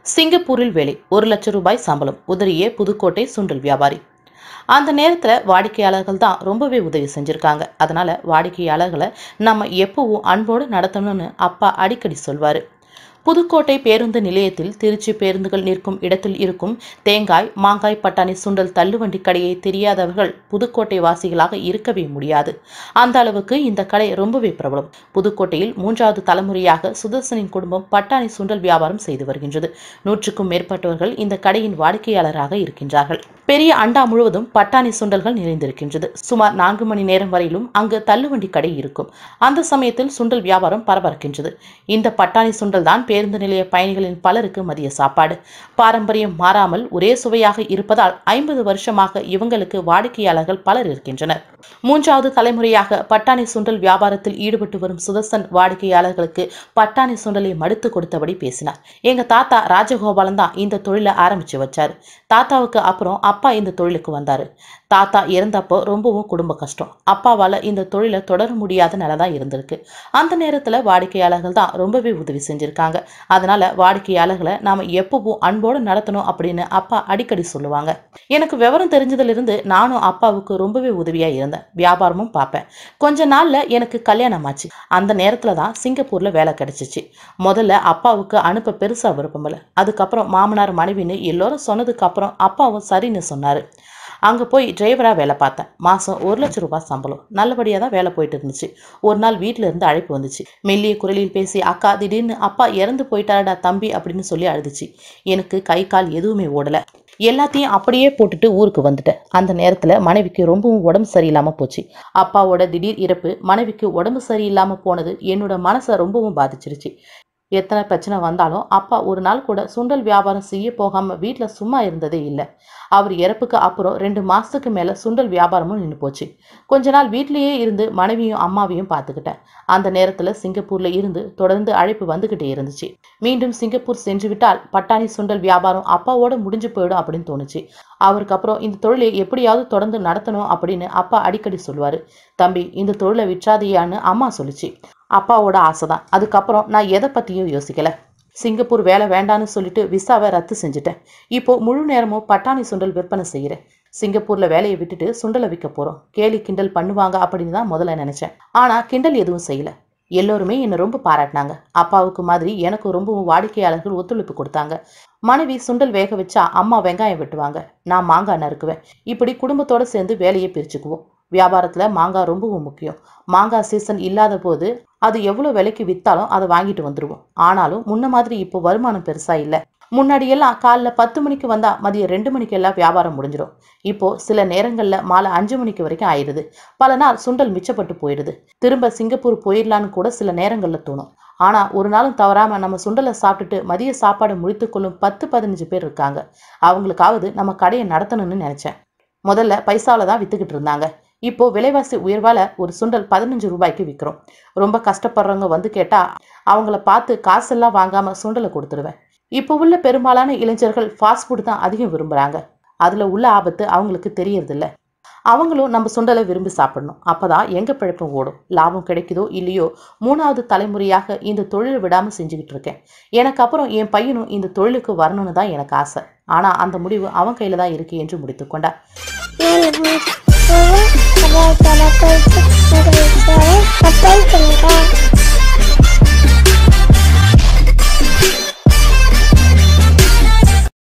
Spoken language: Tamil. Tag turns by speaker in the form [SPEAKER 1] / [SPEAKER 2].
[SPEAKER 1] சிங்கப்பூரில் வேலை ஒரு லட்சம் ரூபாய் சம்பளம் உதறிய புதுக்கோட்டை சுண்டல் வியாபாரி அந்த நேரத்தில் வாடிக்கையாளர்கள் தான் ரொம்பவே உதவி செஞ்சுருக்காங்க அதனால் வாடிக்கையாளர்களை நம்ம எப்பவும் அன்போடு நடத்தணும்னு அப்பா அடிக்கடி சொல்வார் புதுக்கோட்டை பேருந்து நிலையத்தில் திருச்சி பேருந்துகள் நிற்கும் இடத்தில் இருக்கும் தேங்காய் மாங்காய் பட்டாணி சுண்டல் தள்ளுவண்டி கடையை தெரியாதவர்கள் புதுக்கோட்டை வாசிகளாக இருக்கவே முடியாது அந்த அளவுக்கு இந்த கடை ரொம்பவே பிரபலம் புதுக்கோட்டையில் மூன்றாவது தலைமுறையாக சுதர்சனின் குடும்பம் பட்டாணி சுண்டல் வியாபாரம் செய்து வருகின்றது நூற்றுக்கும் மேற்பட்டவர்கள் இந்த கடையின் வாடிக்கையாளராக இருக்கின்றார்கள் பெரிய அண்டா முழுவதும் பட்டாணி சுண்டல்கள் நிறைந்திருக்கின்றது சுமார் நான்கு மணி நேரம் வரையிலும் அங்கு தள்ளுவண்டி கடை இருக்கும் அந்த சமயத்தில் சுண்டல் வியாபாரம் பரபரக்கின்றது இந்த பட்டாணி சுண்டல் தான் பேருந்து நிலைய பயணிகளின் பலருக்கு மதிய சாப்பாடு பாரம்பரியம் மாறாமல் ஒரே சுவையாக இருப்பதால் ஐம்பது வருஷமாக இவங்களுக்கு வாடிக்கையாளர்கள் பலர் இருக்கின்றனர் மூன்றாவது தலைமுறையாக பட்டாணி சுண்டல் வியாபாரத்தில் ஈடுபட்டு வரும் சுதர்சன் வாடிக்கையாளர்களுக்கு பட்டாணி சுண்டலை மடுத்து கொடுத்தபடி பேசினார் எங்க தாத்தா ராஜகோபாலன் தான் இந்த தொழிலை ஆரம்பிச்சு வச்சாரு தாத்தாவுக்கு அப்புறம் அப்பா இந்த தொழிலுக்கு வந்தாரு தாத்தா இறந்தப்போ ரொம்பவும் குடும்ப கஷ்டம் அப்பாவால் இந்த தொழிலை தொடர முடியாத நிலை தான் இருந்திருக்கு அந்த நேரத்தில் வாடிக்கையாளர்கள் தான் ரொம்பவே உதவி செஞ்சுருக்காங்க அதனால வாடிக்கையாளர்களை நாம் எப்பவும் அன்போடு நடத்தணும் அப்படின்னு அப்பா அடிக்கடி சொல்லுவாங்க எனக்கு விவரம் தெரிஞ்சதிலிருந்து நானும் அப்பாவுக்கு ரொம்பவே உதவியாக இருந்தேன் வியாபாரமும் பார்ப்பேன் கொஞ்ச நாளில் எனக்கு கல்யாணம் ஆச்சு அந்த நேரத்தில் தான் சிங்கப்பூரில் வேலை கிடைச்சிச்சு முதல்ல அப்பாவுக்கு அனுப்ப பெருசாக விருப்பம் இல்லை அதுக்கப்புறம் மாமனார் மனைவின்னு எல்லோரும் சொன்னதுக்கு அப்புறம் அப்பாவும் சரின்னு சொன்னார் அங்கே போய் டிரைவராக வேலை பார்த்தேன் மாதம் ஒரு லட்சம் ரூபாய் சம்பளம் நல்லபடியாக தான் வேலை போயிட்டு இருந்துச்சு ஒரு நாள் வீட்டில் இருந்து அழைப்பு வந்துச்சு மெல்லிய குரலில் பேசி அக்கா திடீர்னு அப்பா இறந்து போயிட்டாரடா தம்பி அப்படின்னு சொல்லி அழுதுச்சு எனக்கு கை கால் எதுவுமே ஓடலை எல்லாத்தையும் அப்படியே போட்டுட்டு ஊருக்கு வந்துட்டேன் அந்த நேரத்தில் மனைவிக்கு ரொம்பவும் உடம்பு சரியில்லாமல் போச்சு அப்பாவோட திடீர் இறப்பு மனைவிக்கு உடம்பு சரியில்லாமல் போனது என்னோட மனசை ரொம்பவும் பாதிச்சிருச்சு எத்தனை பிரச்சனை வந்தாலும் அப்பா ஒரு நாள் கூட சுண்டல் வியாபாரம் செய்ய போகாமல் வீட்டில் சும்மா இருந்ததே இல்லை அவர் இறப்புக்கு அப்புறம் ரெண்டு மாதத்துக்கு மேலே சுண்டல் வியாபாரமும் நின்று போச்சு கொஞ்ச நாள் வீட்டிலேயே இருந்து மனைவியும் அம்மாவையும் பார்த்துக்கிட்டேன் அந்த நேரத்தில் சிங்கப்பூரில் இருந்து தொடர்ந்து அழைப்பு வந்துக்கிட்டே இருந்துச்சு மீண்டும் சிங்கப்பூர் சென்று விட்டால் பட்டாணி சுண்டல் வியாபாரம் அப்பாவோட முடிஞ்சு போயிடும் அப்படின்னு தோணுச்சு அவருக்கு அப்புறம் இந்த தொழிலை எப்படியாவது தொடர்ந்து நடத்தணும் அப்படின்னு அப்பா அடிக்கடி சொல்லுவார் தம்பி இந்த தொழிலை விற்றாதியான்னு அம்மா சொல்லுச்சு அப்பாவோட ஆசை தான் அதுக்கப்புறம் நான் எதை பற்றியும் யோசிக்கலை சிங்கப்பூர் வேலை வேண்டான்னு சொல்லிட்டு விசாவை ரத்து செஞ்சுட்டேன் இப்போ முழு நேரமும் பட்டாணி சுண்டல் விற்பனை செய்கிறேன் சிங்கப்பூரில் வேலையை விட்டுட்டு சுண்டலை விற்க போகிறோம் கேலி கிண்டல் பண்ணுவாங்க அப்படின்னு தான் முதல்ல நினச்சேன் ஆனால் கிண்டல் எதுவும் செய்யலை எல்லோருமே என்னை ரொம்ப பாராட்டினாங்க அப்பாவுக்கு மாதிரி எனக்கு ரொம்பவும் வாடிக்கையாளர்கள் ஒத்துழைப்பு கொடுத்தாங்க மனைவி சுண்டல் வேக வச்சா அம்மா வெங்காயம் வெட்டுவாங்க நான் மாங்காய் நறுக்குவேன் இப்படி குடும்பத்தோடு சேர்ந்து வேலையை பிரிச்சுக்குவோம் வியாபாரத்தில் மாங்காய் ரொம்பவும் முக்கியம் மாங்காய் சீசன் இல்லாத போது அது எவ்வளோ விலைக்கு விற்றாலும் அதை வாங்கிட்டு வந்துடுவோம் ஆனாலும் முன்ன மாதிரி இப்போ வருமானம் பெருசாக இல்லை முன்னாடியெல்லாம் காலைல பத்து மணிக்கு வந்தால் மதியம் ரெண்டு மணிக்கு எல்லாம் வியாபாரம் முடிஞ்சிடும் இப்போ சில நேரங்களில் மாலை அஞ்சு மணிக்கு வரைக்கும் ஆயிடுது பல நாள் சுண்டல் மிச்சப்பட்டு போயிடுது திரும்ப சிங்கப்பூர் போயிடலான்னு கூட சில நேரங்களில் தோணும் ஆனால் ஒரு நாளும் தவறாமல் நம்ம சுண்டலை சாப்பிட்டுட்டு மதிய சாப்பாடு முடித்துக்கொள்ளும் பத்து பதினஞ்சு பேர் இருக்காங்க அவங்களுக்காவது நம்ம கடையை நடத்தணும்னு நினச்சேன் முதல்ல பைசாவில் தான் விற்றுக்கிட்டு இருந்தாங்க இப்போ விலைவாசி உயர்வால் ஒரு சுண்டல் பதினஞ்சு ரூபாய்க்கு விற்கிறோம் ரொம்ப கஷ்டப்படுறவங்க வந்து கேட்டால் அவங்கள பார்த்து காசெல்லாம் வாங்காமல் சுண்டலை கொடுத்துருவேன் இப்போ உள்ள பெரும்பாலான இளைஞர்கள் ஃபாஸ்ட் ஃபுட் தான் அதிகம் விரும்புகிறாங்க அதில் உள்ள ஆபத்து அவங்களுக்கு தெரியறதில்ல அவங்களும் நம்ம சுண்டலை விரும்பி சாப்பிடணும் அப்போ தான் எங்கள் பிழைப்பும் ஓடும் லாபம் கிடைக்குதோ இல்லையோ மூணாவது தலைமுறையாக இந்த தொழிலை விடாமல் செஞ்சுக்கிட்டு இருக்கேன் எனக்கு அப்புறம் என் பையனும் இந்த தொழிலுக்கு வரணும்னு தான் எனக்கு ஆசை ஆனால் அந்த முடிவு அவன் கையில் தான் இருக்கு என்று முடித்துக்கொண்டார்
[SPEAKER 2] Yellow, yellow, yellow, yellow, yellow, yellow,